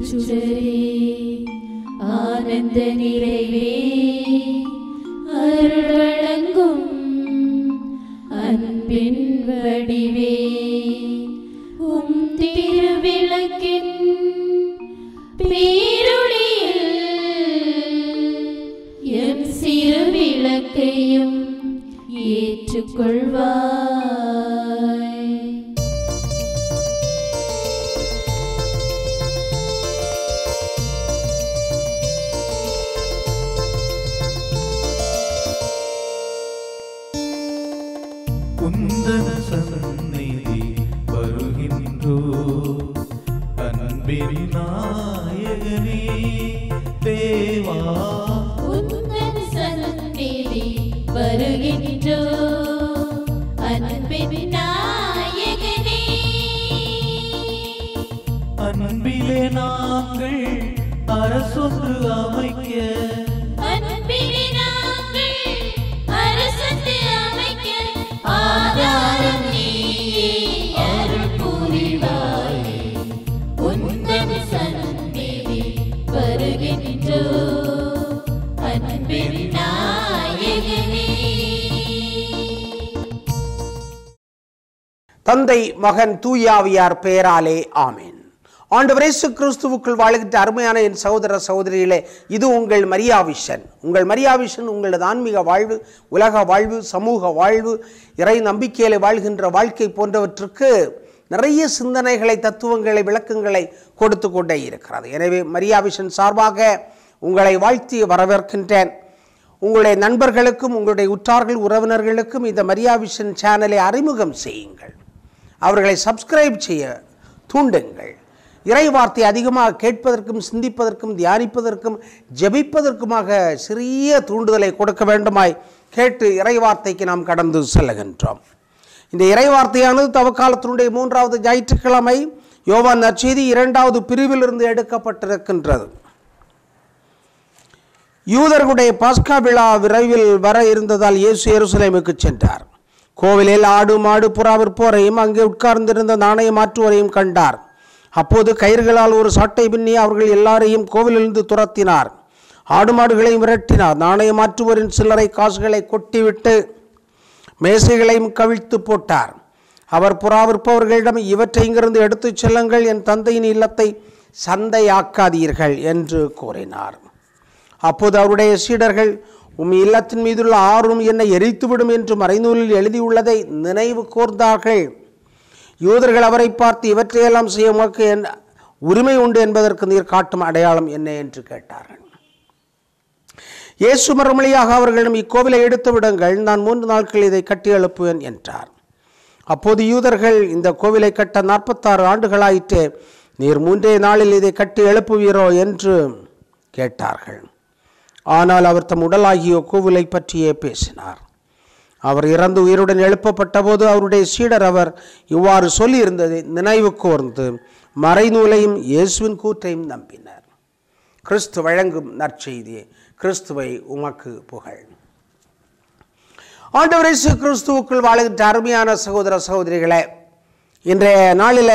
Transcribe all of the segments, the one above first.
அருட்சுடரே ஆனந்த நிறைவே அருள் வழங்கும் அன்பின் வடிவே உம் திருவிளக்கின் பேரொளியில் எம் சிறு விளக்கையும் ஏற்றுக்கொள்வாய் குந்தன சந்நிதி வருகின்றோ அன்பின் நாயகனே தேவா உந்தன் சந்நிதி வருகின்றோ அன்பின் நாயகனே அன்பிலே நாங்கள் அரசொன்று அமைக்க அன்பிலே நாங்கள் அரசத்து அமைக்க ஆதாரம் நீயே அருள் புரிவாயே உந்தன் சந்நிதி வருகின்றோ அன்பின் நாயகனே தந்தை மகன் தூயாவியார் பெயராலே ஆமேன் ஆண்டவர் இயேசு கிறிஸ்துவுக்குள் வாழ்கின்ற அருமையான என் சகோதர சகோதரிகளே இது உங்கள் மரியாவிஷன் உங்கள் மரியாவிஷன் உங்களது ஆன்மீக வாழ்வு உலக வாழ்வு சமூக வாழ்வு இறை நம்பிக்கையில வாழ்கின்ற வாழ்க்கை போன்றவற்றுக்கு நிறைய சிந்தனைகளை தத்துவங்களை விளக்கங்களை கொடுத்து கொண்டே இருக்கிறது எனவே மரியாவிஷன் சார்பாக உங்களை வாழ்த்தி வரவேற்கின்றேன் உங்களுடைய நண்பர்களுக்கும் உங்களுடைய உற்றார்கள் உறவினர்களுக்கும் இந்த மரியாவிஷன் சேனலை அறிமுகம் செய்யுங்கள் அவர்களை சப்ஸ்கிரைப் செய்ய தூண்டுங்கள் இறை வார்த்தை அதிகமாக கேட்பதற்கும் சிந்திப்பதற்கும் தியானிப்பதற்கும் ஜெபிப்பதற்குமாக சிறிய தூண்டுதலை கொடுக்க வேண்டுமாய் கேட்டு இறை வார்த்தைக்கு நாம் கடந்து செல்லுகின்றோம் இந்த இறை வார்த்தையானது தவக்காலத்தினுடைய மூன்றாவது ஞாயிற்றுக்கிழமை யோவான் நற்செய்தி இரண்டாவது பிரிவிலிருந்து எடுக்கப்பட்டிருக்கின்றது யூதர்களுடைய பாஸ்கா விழா விரைவில் வர இருந்ததால் இயேசு எருசலேமுக்கு சென்றார் கோவிலில் ஆடு மாடு புறா விற்போரையும் அங்கே உட்கார்ந்திருந்த நாணய மாற்றுவோரையும் கண்டார் அப்போது கயிறுகளால் ஒரு சாட்டை பின்னி அவர்கள் எல்லாரையும் கோவிலிலிருந்து துரத்தினார் ஆடு மாடுகளையும் விரட்டினார் நாணய மாற்றுவோரின் சில்லறை காசுகளை கொட்டிவிட்டு மேசைகளையும் கவிழ்த்து போட்டார் அவர் புறா விற்பவர்களிடம் இவற்றை இங்கிருந்து எடுத்துச் செல்லுங்கள் என் தந்தையின் இல்லத்தை சந்தையாக்காதீர்கள் என்று கூறினார் அப்போது அவருடைய சீடர்கள் உம் இல்லத்தின் மீதுள்ள ஆறும் என்னை எரித்துவிடும் என்று மறைநூலில் எழுதியுள்ளதை நினைவு கூர்ந்தார்கள் யூதர்கள் அவரை பார்த்து இவற்றையெல்லாம் செய்ய உமக்கு என் உரிமை உண்டு என்பதற்கு நீர் காட்டும் அடையாளம் என்ன என்று கேட்டார்கள் இயேசு மறுமொழியாக அவர்களிடம் இக்கோவிலை எடுத்து விடுங்கள் நான் மூன்று நாட்கள் இதை கட்டி எழுப்புவேன் என்றார் அப்போது யூதர்கள் இந்த கோவிலை கட்ட நாற்பத்தாறு ஆண்டுகளாயிற்றே நீர் மூன்றே நாளில் இதை கட்டி எழுப்புவீரோ என்று கேட்டார்கள் ஆனால் அவர் தம் உடலாகிய கோவிலை பற்றியே பேசினார் அவர் இறந்து உயிருடன் எழுப்பப்பட்ட போது அவருடைய சீடர் அவர் இவ்வாறு சொல்லியிருந்ததை நினைவு கூர்ந்து மறைநூலையும் இயேசுவின் கூற்றையும் நம்பினர் கிறிஸ்து வழங்கும் நற்செய்தி கிறிஸ்துவை உமக்கு புகழ் ஆண்டவர் இயேசு கிறிஸ்துவுக்குள் வாழுகின்ற அருமையான சகோதர சகோதரிகளே இன்றைய நாளில்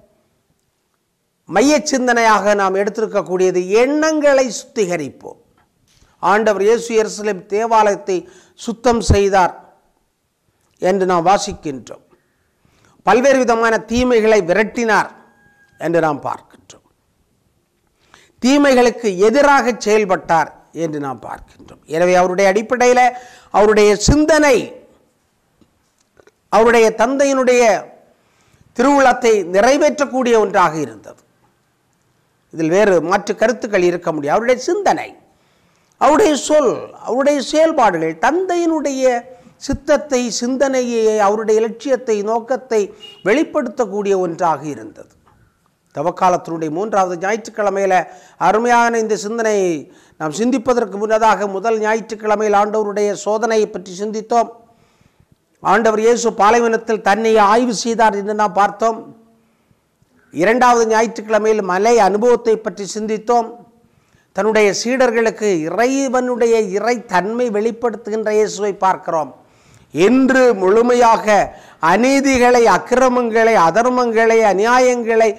மைய சிந்தனையாக நாம் எடுத்திருக்கக்கூடியது எண்ணங்களை சுத்திகரிப்போம் ஆண்டவர் இயேசு எருசலேம் தேவாலயத்தை சுத்தம் செய்தார் என்று நாம் வாசிக்கின்றோம் பல்வேறு விதமான தீமைகளை விரட்டினார் என்று நாம் பார்க்கின்றோம் தீமைகளுக்கு எதிராக செயல்பட்டார் என்று நாம் பார்க்கின்றோம் எனவே அவருடைய அடிப்படையில் அவருடைய சிந்தனை அவருடைய தந்தையினுடைய திருவுளத்தை நிறைவேற்றக்கூடிய ஒன்றாக இருந்தது இதில் வேறு மாற்று கருத்துக்கள் இருக்க முடியும் அவருடைய சிந்தனை அவருடைய சொல் அவருடைய செயல்பாடுகள் தந்தையினுடைய சித்தத்தை சிந்தனையை அவருடைய லட்சியத்தை நோக்கத்தை வெளிப்படுத்தக்கூடிய ஒன்றாக இருந்தது தவக்காலத்தினுடைய மூன்றாவது ஞாயிற்றுக்கிழமையில் அருமையான இந்த சிந்தனையை நாம் சிந்திப்பதற்கு முன்னதாக முதல் ஞாயிற்றுக்கிழமையில் ஆண்டவருடைய சோதனையை பற்றி சிந்தித்தோம் ஆண்டவர் இயேசு பாலைவனத்தில் தன்னை ஆய்வு செய்தார் என்று நாம் பார்த்தோம் இரண்டாவது ஞாயிற்றுக்கிழமையில் மலை அனுபவத்தை பற்றி சிந்தித்தோம் தன்னுடைய சீடர்களுக்கு இறைவனுடைய இறை தன்மை வெளிப்படுத்துகின்ற இயேசுவை பார்க்கிறோம் என்று முழுமையாக அநீதிகளை அக்கிரமங்களை அதர்மங்களை அநியாயங்களை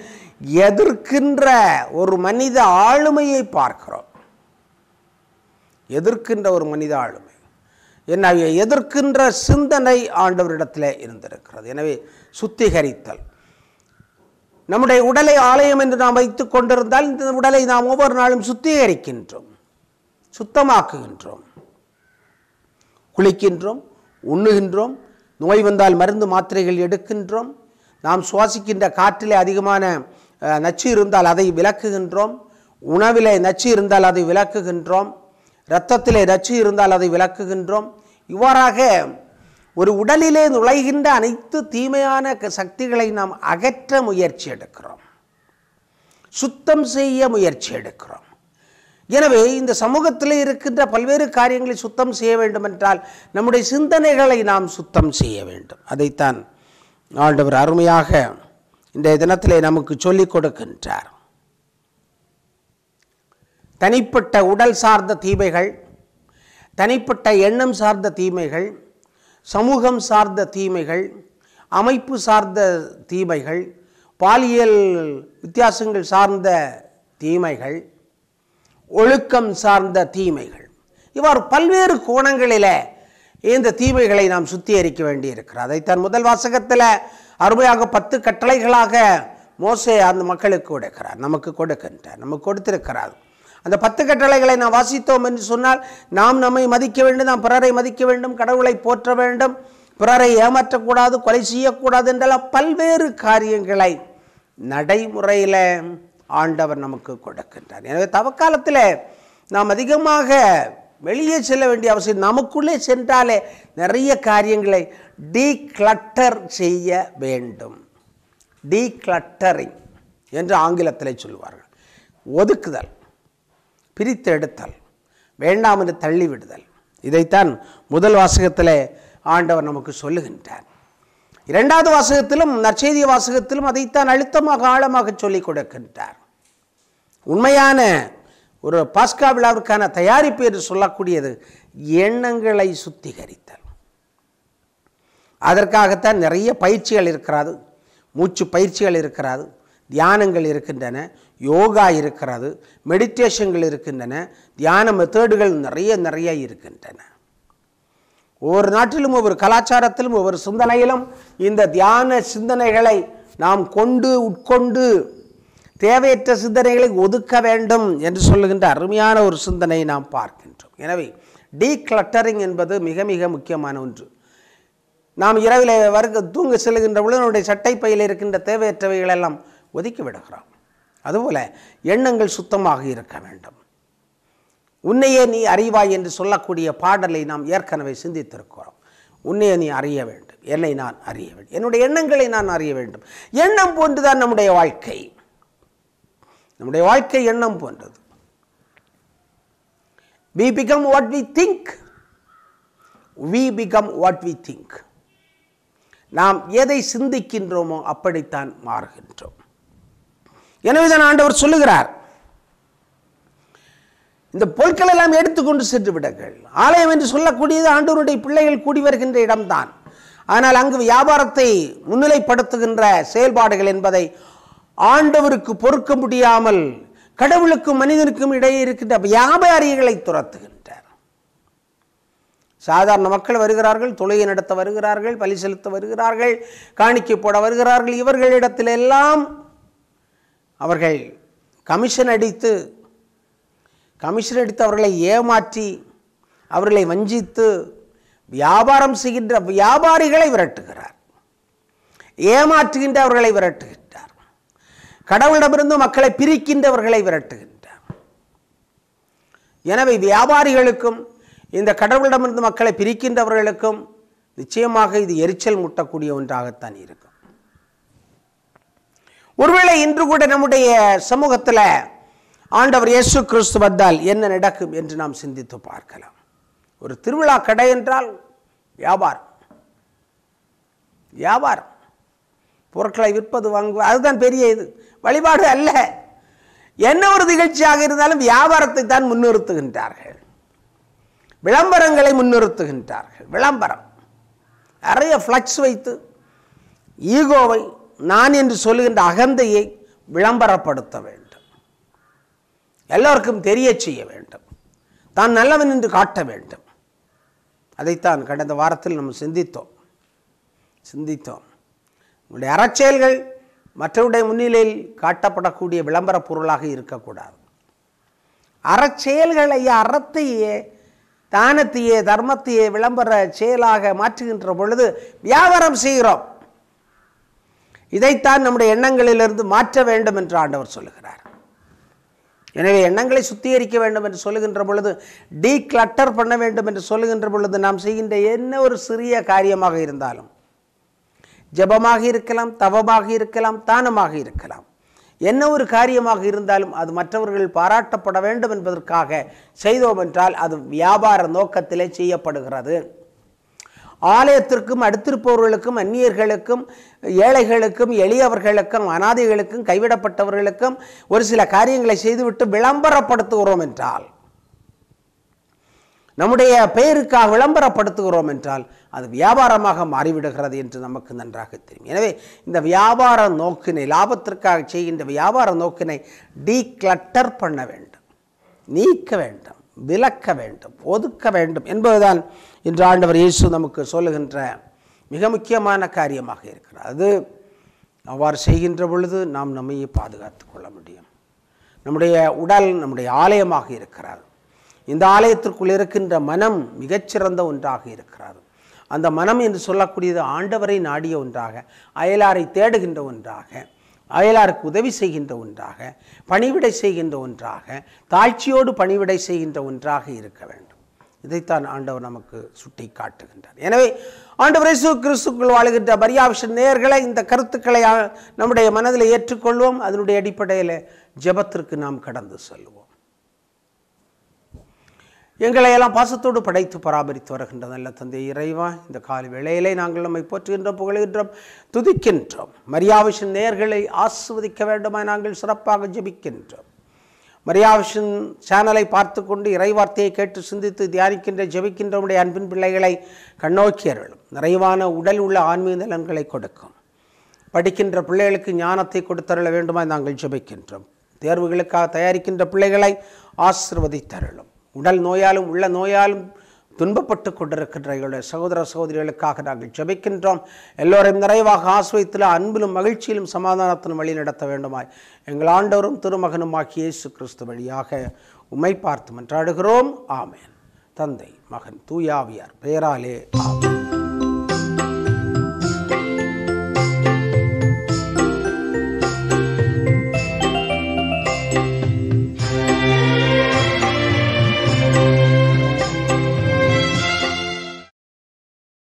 எதிர்க்கின்ற ஒரு மனித ஆளுமையை பார்க்கிறோம் எதிர்க்கின்ற ஒரு மனித ஆளுமை என்ன எதிர்க்கின்ற சிந்தனை ஆண்டவரிடத்தில் இருந்திருக்கிறது எனவே சுத்திகரித்தல் நம்முடைய உடலை ஆலயம் என்று நாம் வைத்துக் கொண்டிருந்தால் இந்த உடலை நாம் ஒவ்வொரு நாளும் சுத்திகரிக்கின்றோம் சுத்தமாக்குகின்றோம் குளிக்கின்றோம் உண்ணுகின்றோம் நோய் வந்தால் மருந்து மாத்திரைகள் எடுக்கின்றோம் நாம் சுவாசிக்கின்ற காற்றிலே அதிகமான அஹ், நச்சு இருந்தால் அதை விலக்குகின்றோம் உணவிலே நச்சு இருந்தால் அதை விலக்குகின்றோம் இரத்தத்திலே நச்சு இருந்தால் அதை விலக்குகின்றோம் இவ்வாறாக ஒரு உடலிலே நுழைகின்ற அனைத்து தீமையான க- சக்திகளை நாம் அகற்ற முயற்சி எடுக்கிறோம் சுத்தம் செய்ய முயற்சி எடுக்கிறோம் எனவே இந்த சமூகத்தில் இருக்கின்ற பல்வேறு காரியங்களை சுத்தம் செய்ய வேண்டும் என்றால் நம்முடைய சிந்தனைகளை நாம் சுத்தம் செய்ய வேண்டும் அதைத்தான் ஆண்டவர் அருமையாக இன்றைய தினத்திலே நமக்கு சொல்லிக் கொடுக்கின்றார் தனிப்பட்ட உடல் சார்ந்த தீமைகள் தனிப்பட்ட எண்ணம் சார்ந்த தீமைகள் சமூகம் சார்ந்த தீமைகள் அமைப்பு சார்ந்த தீமைகள் பாலியல் வித்தியாசங்கள் சார்ந்த தீமைகள் ஒழுக்கம் சார்ந்த தீமைகள் இவ்வாறு பல்வேறு கோணங்களில் இந்த தீமைகளை நாம் சுத்திகரிக்க வேண்டியிருக்கிறது அதைத்தான் முதல் வாசகத்தில் அருமையாக பத்து கட்டளைகளாக மோசே அந்த மக்களுக்கு கொடுக்கிறார் நமக்கு கொடுக்கின்றார் நமக்கு கொடுத்திருக்கிறார் அந்த பத்து கட்டளைகளை நாம் வாசித்தோம் என்று சொன்னால் நாம் நம்மை மதிக்க வேண்டும் நாம் பிறரை மதிக்க வேண்டும் கடவுளை போற்ற வேண்டும் பிறரை ஏமாற்றக்கூடாது கொலை செய்யக்கூடாது என்றெல்லாம் பல்வேறு காரியங்களை நடைமுறையில் ஆண்டவர் நமக்கு கொடுக்கின்றார் எனவே தவக்காலத்தில் நாம் அதிகமாக வெளியே செல்ல வேண்டிய அவசியம் நமக்குள்ளே சென்றாலே நிறைய காரியங்களை டீக்ளட்டர் செய்ய வேண்டும் டீக்ளட்டரிங் என்று ஆங்கிலத்தில் சொல்வார்கள் ஒதுக்குதல் பிரித்து எடுத்தல் வேண்டாம் என்று தள்ளிவிடுதல் இதைத்தான் முதல் வாசகத்தில் ஆண்டவர் நமக்கு சொல்லுகின்றார் இரண்டாவது வாசகத்திலும் நற்செய்தி வாசகத்திலும் அதைத்தான் அழுத்தமாக ஆழமாக சொல்லிக் கொடுக்கின்றார் உண்மையான ஒரு பாஸ்கா விழாவிற்கான தயாரிப்பு என்று சொல்லக்கூடியது எண்ணங்களை சுத்திகரித்தல் அதற்காகத்தான் நிறைய பயிற்சிகள் இருக்கிறது மூச்சு பயிற்சிகள் இருக்கிறது தியானங்கள் இருக்கின்றன யோகா இருக்கிறது மெடிடேஷன்கள் இருக்கின்றன தியான மெத்தேடுகள் நிறைய நிறைய இருக்கின்றன ஒவ்வொரு நாட்டிலும் ஒவ்வொரு கலாச்சாரத்திலும் ஒவ்வொரு சிந்தனையிலும் இந்த தியான சிந்தனைகளை நாம் கொண்டு உட்கொண்டு தேவையற்ற சிந்தனைகளை ஒதுக்க வேண்டும் என்று சொல்லுகின்ற அருமையான ஒரு சிந்தனையை நாம் பார்க்கின்றோம் எனவே டீக்ளட்டரிங் என்பது மிக மிக முக்கியமான ஒன்று நாம் இரவில் வருக தூங்க செல்கின்ற பொழுது நம்முடைய சட்டைப்பையில் இருக்கின்ற தேவையற்றவைகள் எல்லாம் ஒதுக்கி விடுகிறோம் அதுபோல எண்ணங்கள் சுத்தமாக இருக்க வேண்டும் உன்னையே நீ அறிவாய் என்று சொல்லக்கூடிய பாடலை நாம் ஏற்கனவே சிந்தித்திருக்கிறோம் உன்னையே நீ அறிய வேண்டும் என்னை நான் அறிய வேண்டும் என்னுடைய எண்ணங்களை நான் அறிய வேண்டும் எண்ணம் போன்றுதான் நம்முடைய வாழ்க்கை நம்முடைய வாழ்க்கை எண்ணம் போன்றது we become what we think we become what we think நாம் எதை சிந்திக்கின்றோமோ அப்படித்தான் மாறுகின்றோம் எனவே தான் ஆண்டவர் சொல்லுகிறார் இந்த பொருட்கள் எல்லாம் எடுத்துக்கொண்டு சென்று விடுங்கள் ஆலயம் என்று சொல்லக்கூடியது ஆண்டவருடைய பிள்ளைகள் கூடி வருகின்ற இடம்தான் ஆனால் அங்கு வியாபாரத்தை முன்னிலைப்படுத்துகின்ற செயல்பாடுகள் என்பதை ஆண்டவருக்கு பொறுக்க முடியாமல் கடவுளுக்கும் மனிதனுக்கும் இடையே இருக்கின்ற வியாபாரிகளை துரத்துகின்றார் சாதாரண மக்கள் வருகிறார்கள் தொழுகை நடத்த வருகிறார்கள் பலி செலுத்த வருகிறார்கள் காணிக்கை போட வருகிறார்கள் இவர்களிடத்திலெல்லாம் அவர்கள் கமிஷன் அடித்து கமிஷன் அடித்து அவர்களை ஏமாற்றி அவர்களை வஞ்சித்து வியாபாரம் செய்கின்ற வியாபாரிகளை விரட்டுகிறார் ஏமாற்றுகின்ற அவர்களை விரட்டுகின்றார் கடவுளிடமிருந்து மக்களை பிரிக்கின்றவர்களை விரட்டுகின்றார் எனவே வியாபாரிகளுக்கும் இந்த கடவுளிடமிருந்து மக்களை பிரிக்கின்றவர்களுக்கும் நிச்சயமாக இது எரிச்சல் முட்டக்கூடிய ஒன்றாகத்தான் இருக்கும் ஒருவேளை இன்று கூட நம்முடைய சமூகத்தில் ஆண்டவர் இயேசு கிறிஸ்து வந்தால் என்ன நடக்கும் என்று நாம் சிந்தித்து பார்க்கலாம் ஒரு திருவிழா கடை என்றால் வியாபாரம் வியாபாரம் பொருட்களை விற்பது வாங்குவது அதுதான் பெரிய இது வழிபாடு அல்ல என்ன ஒரு நிகழ்ச்சியாக இருந்தாலும் வியாபாரத்தை தான் முன்னிறுத்துகின்றார்கள் விளம்பரங்களை முன்னிறுத்துகின்றார்கள் விளம்பரம் நிறைய ஃப்ளக்ஸ் வைத்து ஈகோவை நான் என்று சொல்லுகின்ற அகந்தையை விளம்பரப்படுத்த வேண்டும் எல்லோருக்கும் தெரிய செய்ய வேண்டும் தான் நல்லவன் என்று காட்ட வேண்டும் அதைத்தான் கடந்த வாரத்தில் நம்ம சிந்தித்தோம் சிந்தித்தோம் உங்களுடைய அறச்செயல்கள் மற்றவருடைய முன்னிலையில் காட்டப்படக்கூடிய விளம்பர பொருளாக இருக்கக்கூடாது அறச்செயல்களை அறத்தையே தானத்தையே தர்மத்தையே விளம்பர செயலாக மாற்றுகின்ற பொழுது வியாபாரம் செய்கிறோம் இதைத்தான் நம்முடைய எண்ணங்களிலிருந்து மாற்ற வேண்டும் என்று ஆண்டவர் சொல்லுகிறார் எனவே எண்ணங்களை சுத்திகரிக்க வேண்டும் என்று சொல்லுகின்ற பொழுது டீ கிளட்டர் பண்ண வேண்டும் என்று சொல்லுகின்ற பொழுது நாம் செய்கின்ற என்ன ஒரு சிறிய காரியமாக இருந்தாலும் ஜெபமாக இருக்கலாம் தவமாக இருக்கலாம் தானமாக இருக்கலாம் என்ன ஒரு காரியமாக இருந்தாலும் அது மற்றவர்கள் பாராட்டப்பட வேண்டும் என்பதற்காக செய்தோம் என்றால் அது வியாபார நோக்கத்திலே செய்யப்படுகிறது ஆலயத்திற்கும் அடுத்திருப்பவர்களுக்கும் அந்நியர்களுக்கும் ஏழைகளுக்கும் எளியவர்களுக்கும் அனாதைகளுக்கும் கைவிடப்பட்டவர்களுக்கும் ஒரு சில காரியங்களை செய்துவிட்டு விளம்பரப்படுத்துகிறோம் என்றால் நம்முடைய பெயருக்காக விளம்பரப்படுத்துகிறோம் என்றால் அது வியாபாரமாக மாறிவிடுகிறது என்று நமக்கு நன்றாக தெரியும் எனவே இந்த வியாபார நோக்கினை லாபத்திற்காக செய்கின்ற வியாபார நோக்கினை டீக்ளட்டர் பண்ண வேண்டும் நீக்க வேண்டும் விலக்க வேண்டும் ஒதுக்க வேண்டும் என்பதுதான் இன்று ஆண்டவர் இயேசு நமக்கு சொல்லுகின்ற மிக முக்கியமான காரியமாக இருக்கிறது அது அவ்வாறு செய்கின்ற பொழுது நாம் நம்மையே பாதுகாத்து கொள்ள முடியும் நம்முடைய உடல் நம்முடைய ஆலயமாக இருக்கிறது இந்த ஆலயத்திற்குள் இருக்கின்ற மனம் மிகச்சிறந்த ஒன்றாக இருக்கிறது அந்த மனம் என்று சொல்லக்கூடியது ஆண்டவரை நாடிய ஒன்றாக அயலாரை தேடுகின்ற ஒன்றாக அயலாருக்கு உதவி செய்கின்ற ஒன்றாக பணிவிடை செய்கின்ற ஒன்றாக தாழ்ச்சியோடு பணிவிடை செய்கின்ற ஒன்றாக இருக்க வேண்டும் இதைத்தான் ஆண்டவர் நமக்கு சுட்டி காட்டுகின்றார் எனவே ஆண்டவர் இயேசு கிறிஸ்துக்குள் வாழுகின்ற பரியாவிஷன் நேயர்களை இந்த கருத்துக்களை ஆ, நம்முடைய மனதில் ஏற்றுக்கொள்வோம் அதனுடைய அடிப்படையில் ஜெபத்திற்கு நாம் கடந்து செல்வோம் எங்களை எல்லாம் பாசத்தோடு படைத்து பராமரித்து வருகின்ற நல்ல தந்தை இறைவா இந்த காலை வேளையிலே நாங்கள் நம்மை போற்றுகின்றோம் புகழுகின்றோம் துதிக்கின்றோம் மரியாவிஷன் நேர்களை ஆசிர்வதிக்க வேண்டுமாய் நாங்கள் சிறப்பாக ஜெபிக்கின்றோம் மரியாவிஷன் சேனலை பார்த்து கொண்டு இறைவார்த்தையை கேட்டு சிந்தித்து தியானிக்கின்ற ஜெபிக்கின்ற உடைய அன்பின் பிள்ளைகளை கண்ணோக்கி அருளும் நிறைவான உடல் உள்ள ஆன்மீக நலன்களை கொடுக்கும் படிக்கின்ற பிள்ளைகளுக்கு ஞானத்தை கொடுத்தருள வேண்டுமாய் நாங்கள் ஜெபிக்கின்றோம் தேர்வுகளுக்காக தயாரிக்கின்ற பிள்ளைகளை ஆசிர்வதித்தருளும் உடல் நோயாலும் உள்ள நோயாலும் துன்பப்பட்டு கொண்டிருக்கின்ற எங்களுடைய சகோதர சகோதரிகளுக்காக நாங்கள் ஜெபிக்கின்றோம் எல்லோரையும் நிறைவாக ஆசிரியத்தில் அன்பிலும் மகிழ்ச்சியிலும் சமாதானத்திலும் வழி நடத்த வேண்டுமாய் எங்கள் ஆண்டவரும் திருமகனும் ஆகிய இயேசு கிறிஸ்து வழியாக உம்மை பார்த்து மன்றாடுகிறோம் ஆமென் தந்தை மகன் தூயாவியார் பெயராலே ஆமென்